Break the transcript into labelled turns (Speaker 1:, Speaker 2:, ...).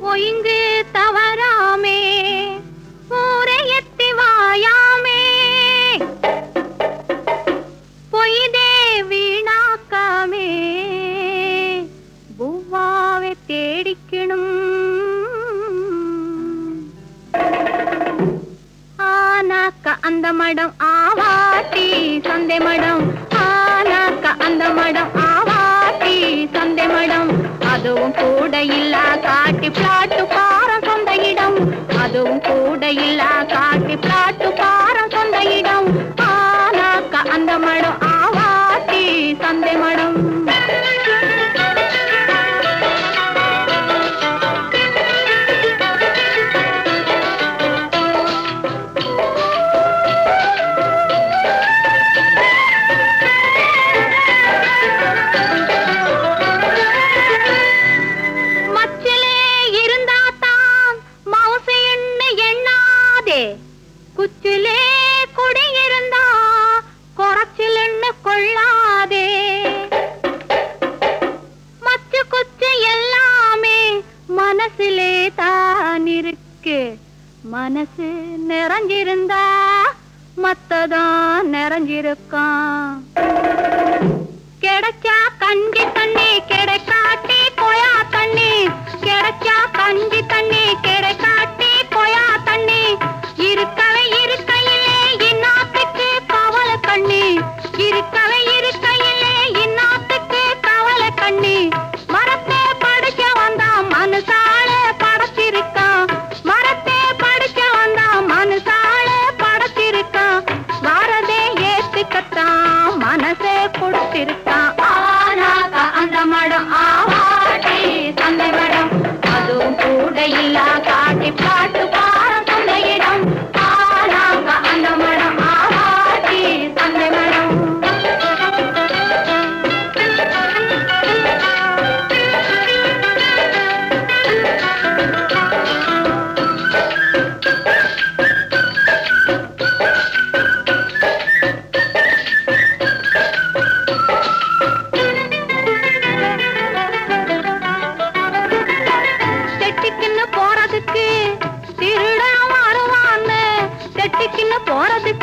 Speaker 1: ஒயிங்கு தவறாமே ஊரை எத்தி வாயாமே பொய்தே வீணாக்காமே பூவாவை தேடிக்கணும் ஆனாக்க அந்த மடம் ஆவாட்டி சந்தை மடம் ஆனாக்க அந்த மடம் ஆவாட்டி சந்தை மடம் அதுவும் கூட இல்ல காட்டி பிளாட்டு பாரம் சொந்த இடம் அதுவும் கூட இல்ல காட்டி பிளாட்டு பாரம் சொந்த இடம் ஆனாக்க அந்த மடம் ஆவாட்டி சந்தை மடம் மச்சிலே இருந்தா தான் மவுசு எண்ணு எண்ணாதே குச்சிலே குடி இருந்தா குறைச்சில் எண்ணு கொள்ளாதே மச்சு குச்சு எல்லாமே மனசிலே தான் இருக்கு மனசு நிறைஞ்சிருந்தா மத்ததான் நிறைஞ்சிருக்கான் கிடைச்சா கஞ்சி தண்ணி கிடைக்காட்டி கொயா தண்ணி கிடைச்சா கஞ்சி தண்ணி கிடைக்காட்டி கொயா தண்ணி இருக்கவே இருக்கையிலே இன்னாத்துக்கு கவலை கண்ணி இருக்கவே இருக்கையிலே இன்னாத்துக்கு கவலை கண்ணி மரத்தை படிக்க வந்தா மனுஷால படைச்சிருக்கான் மரத்தை படிக்க வந்தா மனுஷால படைச்சிருக்கான் வரதே ஏத்துக்கத்தான் மனசே கொடுத்திருக்கான் ஆனாக்க அந்த மடம் ஆவாட்டி சந்தை மடம் அதுவும் கூட இல்ல காட்டி பாட்டு பாரம் சொந்த இடம் ஆனாக்க அந்த மடம் ஆவாட்டி சந்தை மடம் செட்டிக்குன்னு போறதுக்கு திருடன் வருவான்னு செட்டிக்குன்னு போறதுக்கு